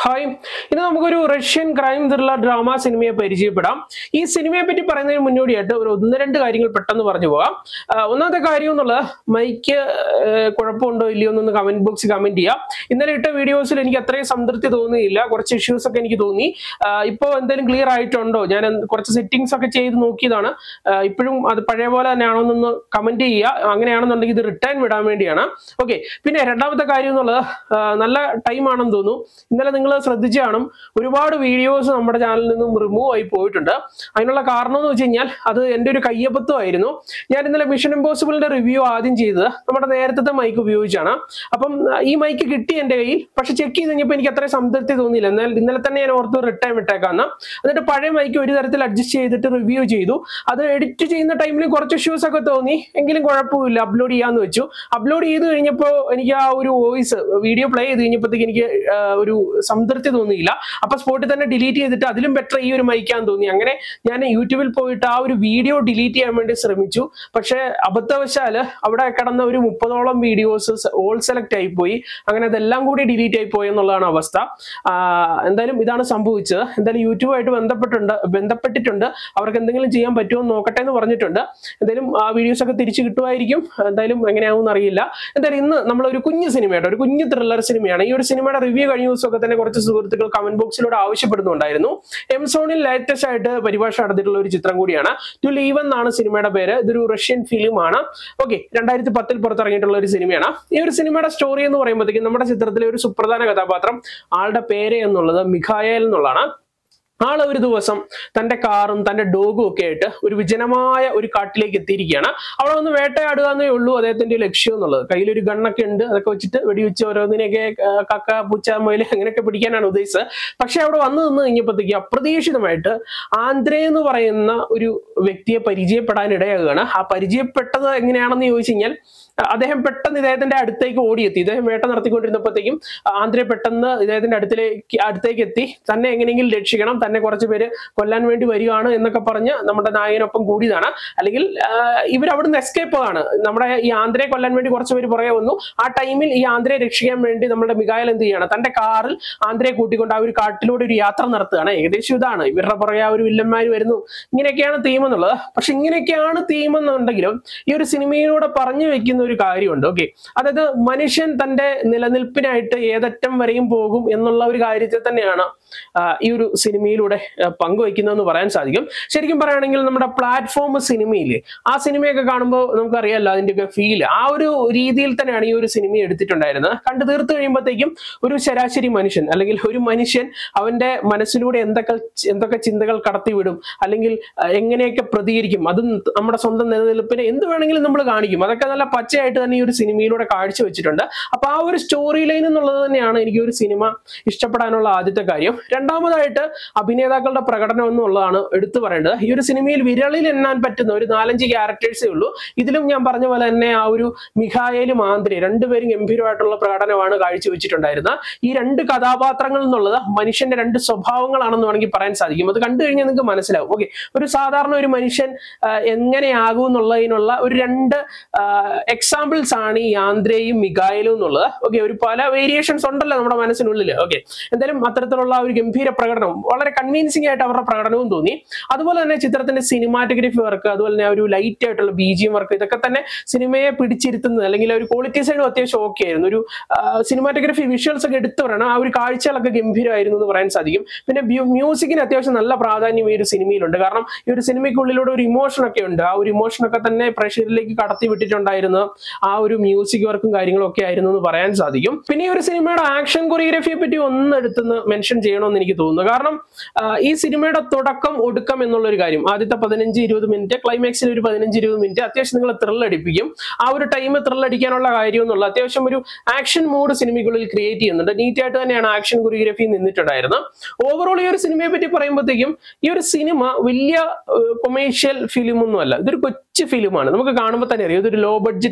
hi ഇന്ന് നമുക്കൊരു Russian crime thriller drama സിനിമയെ പരിചയപ്പെടാം ഈ സിനിമയെ പറ്റി പറയുന്നതിന് മുന്നോടിയായിട്ട് ഒരു ഒന്ന് രണ്ട് കാര്യങ്ങൾ പെട്ടെന്ന് പറഞ്ഞു പോകാം ആ, ഒന്നാമത്തെ കാര്യം എന്നുള്ളത് മൈക്ക് കുഴപ്പമുണ്ടോ ഇല്ലയോ എന്നൊന്ന് കമന്റ് ബോക്സിൽ കമന്റ് ചെയ്യാം ഇന്നലെ ഇട്ട വീഡിയോസിൽ എനിക്ക് അത്രയും സംതൃപ്തി തോന്നിയില്ല കുറച്ച് ഇഷ്യൂസ് ഒക്കെ എനിക്ക് തോന്നി ഇപ്പോൾ എന്തെങ്കിലും ക്ലിയർ ആയിട്ടുണ്ടോ ഞാൻ എന്ത് കുറച്ച് സെറ്റിങ്സ് ഒക്കെ ചെയ്ത് നോക്കിയതാണ് ആ, ഇപ്പോഴും അത് പഴയ പോലെ തന്നെയാണോ എന്നൊന്ന് കമന്റ് ചെയ്യുക അങ്ങനെയാണെന്നുണ്ടെങ്കിൽ ഇത് റിട്ടേൺ വിടാൻ വേണ്ടിയാണ് ഓക്കെ പിന്നെ രണ്ടാമത്തെ കാര്യം എന്നുള്ളത് ആ, നല്ല ടൈം ആണെന്ന് തോന്നുന്നു ഇന്നലെ നിങ്ങൾ ശ്രദ്ധിച്ചു കാണും ഒരുപാട് വീഡിയോസ് നമ്മുടെ ചാനലിൽ നിന്നും റിമൂവ് ആയി പോയിട്ടുണ്ട് അതിനുള്ള കാരണം എന്ന് വെച്ച് കഴിഞ്ഞാൽ അത് എൻ്റെ ഒരു കയ്യബദ്ധമായിരുന്നു ഞാൻ ഇന്നലെ മിഷൻ ഇമ്പോസിബിളിന്റെ റിവ്യൂ ആദ്യം ചെയ്തത് നമ്മുടെ നേരത്തെ മൈക്ക് ഉപയോഗിച്ചാണ് അപ്പം ആ, ഈ മൈക്ക് കിട്ടി എൻ്റെ കയ്യിൽ പക്ഷെ ചെക്ക് ചെയ്ത് കഴിഞ്ഞപ്പോൾ എനിക്ക് അത്രയും സംതൃപ്തി തോന്നിയില്ല എന്നാൽ ഇന്നലെ തന്നെ ഞാൻ ഓർത്ത് റിട്ടേൺ വിട്ടേക്കാന്ന് എന്നിട്ട് പഴയ മൈക്ക് ഒരു തരത്തിൽ അഡ്ജസ്റ്റ് ചെയ്തിട്ട് റിവ്യൂ ചെയ്തു അത് എഡിറ്റ് ചെയ്യുന്ന ടൈമിൽ കുറച്ച് ഇഷ്യൂസ് ഒക്കെ തോന്നി എങ്കിലും കുഴപ്പമില്ല അപ്ലോഡ് ചെയ്യാന്ന് വെച്ചു അപ്ലോഡ് ചെയ്ത് കഴിഞ്ഞപ്പോൾ എനിക്ക് ആ ഒരു വോയിസ് വീഡിയോ പ്ലേ ചെയ്ത് കഴിഞ്ഞപ്പോഴത്തേക്ക് എനിക്ക് ആ, ഒരു സംതൃപ്തി തോന്നിയില്ല അപ്പൊ സ്പോട്ടിൽ തന്നെ ഡിലീറ്റ് ചെയ്തിട്ട് അതിലും ബെറ്റർ ഈ ഒരു മൈക്കാന്ന് തോന്നി അങ്ങനെ ഞാൻ യൂട്യൂബിൽ പോയിട്ട് ആ ഒരു വീഡിയോ ഡിലീറ്റ് ചെയ്യാൻ വേണ്ടി ശ്രമിച്ചു പക്ഷെ അബദ്ധവശാല് അവിടെ കിടന്ന ഒരു മുപ്പതോളം വീഡിയോസ് ഓൾ സെലക്ട് ആയി പോയി അങ്ങനെ അതെല്ലാം കൂടി ഡിലീറ്റ് ആയി പോയി എന്നുള്ളതാണ് അവസ്ഥ ആ, എന്തായാലും ഇതാണ് സംഭവിച്ചത് എന്തായാലും യൂട്യൂബായിട്ട് ബന്ധപ്പെട്ടുണ്ട് ബന്ധപ്പെട്ടിട്ടുണ്ട് അവർക്ക് എന്തെങ്കിലും ചെയ്യാൻ പറ്റുമോ എന്ന് നോക്കട്ടെ എന്ന് പറഞ്ഞിട്ടുണ്ട് എന്തായാലും ആ വീഡിയോസ് ഒക്കെ തിരിച്ചു കിട്ടുമായിരിക്കും എന്തായാലും എങ്ങനെയാവും അറിയില്ല എന്തായാലും ഇന്ന് നമ്മൾ ഒരു കുഞ്ഞു സിനിമയായിട്ട് ഒരു കുഞ്ഞു ത്രില്ലർ സിനിമയാണ് ഈ ഒരു സിനിമയുടെ റിവ്യൂ കഴിഞ്ഞ ദിവസമൊക്കെ തന്നെ കുറച്ച് സുഹൃത്തുക്കൾ കമന്റ് ബോക്സിലൂടെ ആവശ്യപ്പെടുന്നുണ്ടായിരുന്നു എംസോണിൽ ലേറ്റസ്റ്റ് ആയിട്ട് പരിഭാഷ നടത്തിയിട്ടുള്ള ഒരു ചിത്രം കൂടിയാണ് ടു ലീവ് എന്നാണ് സിനിമയുടെ പേര് ഇതൊരു റഷ്യൻ ഫിലിമാണ് ഓക്കെ രണ്ടായിരത്തി പത്തിൽ പുറത്തിറങ്ങിയിട്ടുള്ള ഒരു സിനിമയാണ് ഈ ഒരു സിനിമയുടെ സ്റ്റോറി എന്ന് പറയുമ്പോഴത്തേക്കും നമ്മുടെ ചിത്രത്തിലെ ഒരു സുപ്രധാന കഥാപാത്രം ആളുടെ പേര് എന്നുള്ളത് മിഖായേൽ എന്നുള്ളതാണ് ആള് ഒരു ദിവസം തന്റെ കാറും തന്റെ ഡോഗും ഒക്കെ ആയിട്ട് ഒരു വിജനമായ ഒരു കാട്ടിലേക്ക് എത്തിയിരിക്കുകയാണ് അവിടെ ഒന്ന് വേട്ടയാടുക എന്നേ ഉള്ളൂ അദ്ദേഹത്തിന്റെ ഒരു ലക്ഷ്യം എന്നുള്ളത് കയ്യിലൊരു ഗണ്ണൊക്കെ ഉണ്ട് അതൊക്കെ വെച്ചിട്ട് വെടിവെച്ച് ഓരോന്നിനെയൊക്കെ ആ, കക്ക പൂച്ച മുയൽ അങ്ങനെയൊക്കെ പിടിക്കാനാണ് ഉദ്ദേശിച്ചത് പക്ഷെ അവിടെ വന്നു നിന്ന് കഴിഞ്ഞപ്പോഴത്തേക്ക് അപ്രതീക്ഷിതമായിട്ട് ആന്ധ്ര എന്ന് പറയുന്ന ഒരു വ്യക്തിയെ പരിചയപ്പെടാൻ ഇടയാകുകയാണ് ആ പരിചയപ്പെട്ടത് എങ്ങനെയാണെന്ന് ചോദിച്ചു കഴിഞ്ഞാൽ ആ, അദ്ദേഹം പെട്ടെന്ന് ഇദ്ദേഹത്തിന്റെ അടുത്തേക്ക് ഓടിയെത്തി ഇദ്ദേഹം വേട്ട നടത്തിക്കൊണ്ടിരുന്നപ്പോഴത്തേക്കും ആന്ധ്ര പെട്ടെന്ന് ഇദ്ദേഹത്തിന്റെ അടുത്തിലേക്ക് അടുത്തേക്ക് എത്തി തന്നെ എങ്ങനെയെങ്കിലും രക്ഷിക്കണം തന്നെ കുറച്ച് പേര് കൊല്ലാൻ വേണ്ടി വരികയാണ് എന്നൊക്കെ പറഞ്ഞ് നമ്മുടെ നായകനൊപ്പം കൂടിയതാണ് അല്ലെങ്കിൽ ഇവർ അവിടുന്ന് എസ്കേപ്പ് ആണ് നമ്മുടെ ഈ ആന്ധ്രയെ കൊല്ലാൻ വേണ്ടി കുറച്ച് പേര് പുറകെ വന്നു ആ ടൈമിൽ ഈ ആന്ധ്രയെ രക്ഷിക്കാൻ വേണ്ടി നമ്മുടെ മികായൽ എന്ത് ചെയ്യണം തന്റെ കാറിൽ ആന്ധ്രയെ കൂട്ടിക്കൊണ്ട് ആ ഒരു കാട്ടിലൂടെ ഒരു യാത്ര നടത്തുകയാണ് ഏകദേശം ഇതാണ് ഇവരുടെ പുറകെ ആ ഒരു വില്ലന്മാർ വരുന്നു ഇങ്ങനെയൊക്കെയാണ് തീം എന്നുള്ളത് പക്ഷെ ഇങ്ങനെയൊക്കെയാണ് തീം എന്നുണ്ടെങ്കിലും ഈ ഒരു സിനിമയിലൂടെ പറഞ്ഞു വെക്കുന്ന ഒരു കാര്യമുണ്ട് ഓക്കെ അതായത് മനുഷ്യൻ തന്റെ നിലനിൽപ്പിനായിട്ട് ഏതറ്റം വരെയും പോകും എന്നുള്ള ഒരു കാര്യത്തെ തന്നെയാണ് ആ, ഈ ഒരു സിനിമയിലൂടെ ആ, പങ്കുവയ്ക്കുന്നതെന്ന് പറയാൻ സാധിക്കും ശരിക്കും പറയുകയാണെങ്കിൽ നമ്മുടെ പ്ലാറ്റ്ഫോം സിനിമയില്ലേ ആ സിനിമയൊക്കെ കാണുമ്പോൾ നമുക്കറിയാമല്ലോ അതിൻ്റെയൊക്കെ ഫീൽ ആ ഒരു രീതിയിൽ തന്നെയാണ് ഈ ഒരു സിനിമ എടുത്തിട്ടുണ്ടായിരുന്നത് കണ്ടു തീർത്തു കഴിയുമ്പോഴത്തേക്കും ഒരു ശരാശരി മനുഷ്യൻ അല്ലെങ്കിൽ ഒരു മനുഷ്യൻ അവന്റെ മനസ്സിലൂടെ എന്തൊക്കെ എന്തൊക്കെ ചിന്തകൾ കടത്തിവിടും അല്ലെങ്കിൽ ആ, എങ്ങനെയൊക്കെ പ്രതികരിക്കും അതും നമ്മുടെ സ്വന്തം നിലനിൽപ്പിനെ എന്ത് വേണമെങ്കിലും നമ്മൾ കാണിക്കും അതൊക്കെ നല്ല പച്ചയായിട്ട് തന്നെ ഈ ഒരു സിനിമയിലൂടെ കാഴ്ചവെച്ചിട്ടുണ്ട് അപ്പൊ ആ ഒരു സ്റ്റോറി ലൈൻ എന്നുള്ളത് തന്നെയാണ് എനിക്ക് ഈ ഒരു സിനിമ ഇഷ്ടപ്പെടാനുള്ള ആദ്യത്തെ കാര്യം രണ്ടാമതായിട്ട് അഭിനേതാക്കളുടെ പ്രകടനം എന്നുള്ളതാണ് എടുത്തു പറയേണ്ടത് ഈ ഒരു സിനിമയിൽ വിരളിൽ എണ്ണാൻ പറ്റുന്ന ഒരു നാലഞ്ച് ക്യാരക്ടേഴ്സേ ഉള്ളൂ ഇതിലും ഞാൻ പറഞ്ഞ പോലെ തന്നെ ആ ഒരു മിഖായേലും ആന്ധ്രയും രണ്ടുപേരും ഗംഭീരമായിട്ടുള്ള പ്രകടനമാണ് കാഴ്ചവെച്ചിട്ടുണ്ടായിരുന്നത് ഈ രണ്ട് കഥാപാത്രങ്ങൾ എന്നുള്ളത് മനുഷ്യന്റെ രണ്ട് സ്വഭാവങ്ങളാണെന്ന് വേണമെങ്കിൽ പറയാൻ സാധിക്കും അത് കണ്ടു കഴിഞ്ഞാൽ നിങ്ങൾക്ക് മനസ്സിലാവും ഓക്കെ ഒരു സാധാരണ ഒരു മനുഷ്യൻ ആ, എങ്ങനെയാകും എന്നുള്ളതിനുള്ള ഒരു രണ്ട് എക്സാമ്പിൾസ് ആണ് ഈ ആന്ധ്രയും മിഖായലും എന്നുള്ളത് ഓക്കെ ഒരു പല വേരിയേഷൻസ് ഉണ്ടല്ലോ നമ്മുടെ മനസ്സിനുള്ളിൽ ഓക്കെ എന്തായാലും അത്തരത്തിലുള്ള ഒരു ഗംഭീര പ്രകടനം വളരെ കൺവീൻസിംഗ് ആയിട്ട് അവരുടെ പ്രകടനവും തോന്നി അതുപോലെ തന്നെ ചിത്രത്തിന്റെ സിനിമാറ്റോഗ്രഫി വർക്ക് അതുപോലെ തന്നെ ആ ഒരു ലൈറ്റ് ആയിട്ടുള്ള ബി ജി വർക്ക് ഇതൊക്കെ തന്നെ സിനിമയെ പിടിച്ചിരുത്തുന്നത് അല്ലെങ്കിൽ ആ ഒരു ക്വാളിറ്റി സൈഡും അത്യാവശ്യം ഓക്കെ ആയിരുന്നു ഒരു സിനിമാറ്റോഗ്രഫി വിഷ്വൽസ് ഒക്കെ എടുത്തു പറയണം ആ ഒരു കാഴ്ചകളൊക്കെ ഗംഭീരമായിരുന്നു എന്ന് പറയാൻ സാധിക്കും പിന്നെ മ്യൂസിക്കിന് അത്യാവശ്യം നല്ല പ്രാധാന്യം ഈ ഒരു സിനിമയിലുണ്ട് കാരണം ഈ ഒരു സിനിമയ്ക്കുള്ളിലൂടെ ഒരു ഇമോഷൻ ഒക്കെ ഉണ്ട് ആ ഒരു ഇമോഷൻ ഒക്കെ തന്നെ പ്രേക്ഷകരിലേക്ക് കടത്തി വിട്ടിട്ടുണ്ടായിരുന്നു ആ ഒരു മ്യൂസിക് വർക്കും കാര്യങ്ങളും ഒക്കെ ആയിരുന്നു എന്ന് പറയാൻ സാധിക്കും പിന്നെ ഈ ഒരു സിനിമയുടെ ആക്ഷൻ കൊറിയോഗ്രഫിയെ പറ്റി ഒന്ന് എടുത്തുനിന്ന് മെൻഷൻ ചെയ്യണമെന്ന് എനിക്ക് തോന്നുന്നു കാരണം ആ, ഈ സിനിമയുടെ തുടക്കം ഒടുക്കം എന്നുള്ള ഒരു കാര്യം ആദ്യത്തെ പതിനഞ്ച് ഇരുപത് മിനിറ്റ് ക്ലൈമാക്സിൽ ഒരു പതിനഞ്ച് ഇരുപത് മിനിറ്റ് അത്യാവശ്യം നിങ്ങൾ ത്രില്ലടിപ്പിക്കും ആ ഒരു ടൈം ത്രില്ലടിക്കാനുള്ള കാര്യം എന്നുള്ള അത്യാവശ്യം ഒരു ആക്ഷൻ മൂഡ് സിനിമകളിൽ ക്രിയേറ്റ് ചെയ്യുന്നുണ്ട് നീറ്റ് ആയിട്ട് തന്നെയാണ് ആക്ഷൻ കൊറിയോഗ്രഫി നിന്നിട്ടുണ്ടായിരുന്നത് ഓവറോൾ ഈ ഒരു സിനിമയെ പറ്റി പറയുമ്പോഴത്തേക്കും ഈ ഒരു സിനിമ വലിയ കൊമേഴ്ഷ്യൽ ഫിലിം ഒന്നുമല്ല ഇതൊരു കൊച്ചു ഫിലിമാണ് നമുക്ക് കാണുമ്പോൾ തന്നെ അറിയാം ഇതൊരു ലോ ബഡ്ജറ്റ്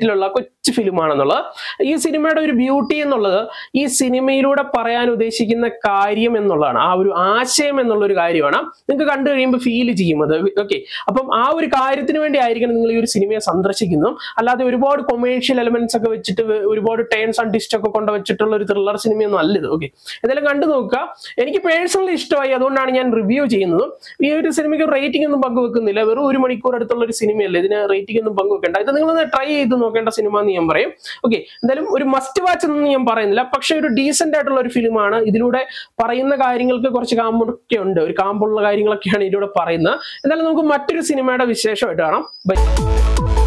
മിനിറ്റിലുള്ള കൊച്ചു ഫിലിമാണെന്നുള്ളത് ഈ സിനിമയുടെ ഒരു ബ്യൂട്ടി എന്നുള്ളത് ഈ സിനിമയിലൂടെ പറയാൻ ഉദ്ദേശിക്കുന്ന കാര്യം എന്നുള്ളതാണ് ആ ഒരു ആശയം എന്നുള്ള ഒരു കാര്യമാണ് നിങ്ങൾക്ക് കണ്ടു കഴിയുമ്പോൾ ഫീൽ ചെയ്യും അത് ഓക്കെ അപ്പം ആ ഒരു കാര്യത്തിന് വേണ്ടി ആയിരിക്കണം നിങ്ങൾ ഈ ഒരു സിനിമയെ സന്ദർശിക്കുന്നു അല്ലാതെ ഒരുപാട് കൊമേഴ്ഷ്യൽ എലമെന്റ്സ് ഒക്കെ വെച്ചിട്ട് വ- ഒരുപാട് ടേൺസ് ആൻഡ് ടിസ്റ്റ് ഒക്കെ കൊണ്ട് വെച്ചിട്ടുള്ള ഒരു ത്രില്ലർ സിനിമയൊന്നും അല്ല ഇത് ഓക്കെ എന്തായാലും കണ്ടു നോക്കുക എനിക്ക് പേഴ്സണലി ഇഷ്ടമായി അതുകൊണ്ടാണ് ഞാൻ റിവ്യൂ ചെയ്യുന്നത് ഈ ഒരു സിനിമയ്ക്ക് റേറ്റിംഗ് ഒന്നും പങ്കുവെക്കുന്നില്ല വെറും ഒരു മണിക്കൂർ അടുത്തുള്ള ഒരു സിനിമയല്ലേ ഇതിന് റേറ്റിംഗ് ഒന്നും പങ്കുവെക്കേണ്ട ഇത് നിങ്ങളൊന്ന് ട്രൈ ചെയ്ത് നോക്കേണ്ട സിനിമ എന്ന് ഞാൻ പറയും ഓക്കെ എന്തായാലും ഒരു മസ്റ്റ് വാച്ച് എന്നൊന്നും ഞാൻ പറയുന്നില്ല പക്ഷെ ഒരു ഡീസെന്റ് ആയിട്ടുള്ള ഒരു ഫിലിമാണ് ഇതിലൂടെ പറയുന്ന കാര്യങ്ങൾക്ക് കുറച്ച് കാമ്പൊക്കെ ഉണ്ട് ഒരു കാമ്പുള്ള കാര്യങ്ങളൊക്കെയാണ് ഇതിലൂടെ പറയുന്നത് എന്നാലും നമുക്ക് മറ്റൊരു സിനിമയുടെ വിശേഷമായിട്ട് കാണാം ബൈ